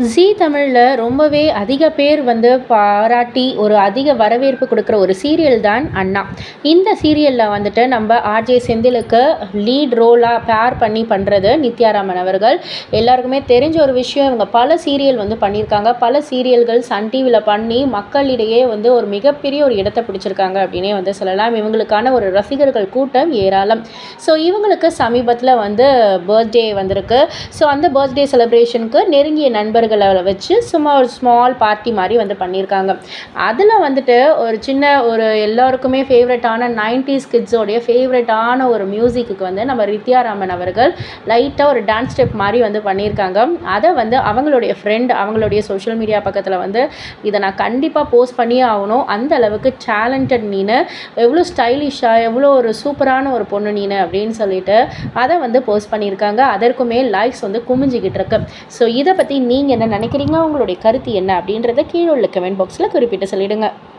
ஜீ தமிழில் ரொம்பவே அதிக பேர் வந்து பாராட்டி ஒரு அதிக வரவேற்பு கொடுக்குற ஒரு சீரியல் தான் அண்ணா இந்த சீரியலில் வந்துட்டு நம்ம ஆர்ஜே செந்திலுக்கு லீட் ரோலாக பேர் பண்ணி பண்ணுறது நித்யாராமன் அவர்கள் எல்லாருக்குமே தெரிஞ்ச ஒரு விஷயம் இவங்க பல சீரியல் வந்து பண்ணியிருக்காங்க பல சீரியல்கள் சன் டிவியில் பண்ணி மக்களிடையே வந்து ஒரு மிகப்பெரிய ஒரு இடத்தை பிடிச்சிருக்காங்க அப்படின்னே வந்து சொல்லலாம் இவங்களுக்கான ஒரு ரசிகர்கள் கூட்டம் ஏராளம் ஸோ இவங்களுக்கு சமீபத்தில் வந்து பர்த்டே வந்திருக்கு ஸோ அந்த பர்த்டே செலிப்ரேஷனுக்கு நெருங்கிய நண்பர்களை வச்சு சும்மா ஒரு ஸ்மால் பார்ட்டி மாதிரி வந்து பண்ணியிருக்காங்க அதில் வந்துட்டு ஒரு சின்ன ஒரு எல்லாருக்குமே ஃபேவரட்டான நைன்டிஸ் கிட்ஸோடைய ஃபேவரட்டான ஒரு மியூசிக்கு வந்து நம்ம ரித்யாராமன் அவர்கள் லைட்டாக ஒரு டான்ஸ் ஸ்டெப் மாதிரி வந்து பண்ணியிருக்காங்க அதை வந்து அவங்களுடைய ஃப்ரெண்ட் அவங்களுடைய சோஷியல் மீடியா பக்கத்தில் வந்து இதை நான் கண்டிப்பாக போஸ்ட் பண்ணியே ஆகணும் அந்த அளவுக்கு டேலண்டட் நீனு எவ்வளோ ஸ்டைலிஷாக எவ்வளோ ஒரு சூப்பரான ஒரு பொண்ணு நீனு அப்படின்னு சொல்லிட்டு அதை வந்து போஸ்ட் பண்ணியிருக்காங்க அதற்குமே லைக்ஸ் வந்து குமிஞ்சிக்கிட்டு இருக்கு ஸோ இதை பற்றி நீங்கள் என்ன நினைக்கிறீங்க உங்களுடைய கருத்து என்ன அப்படின்றத கீழே உள்ள கமெண்ட் பாக்ஸில் குறிப்பிட்டு சொல்லிடுங்க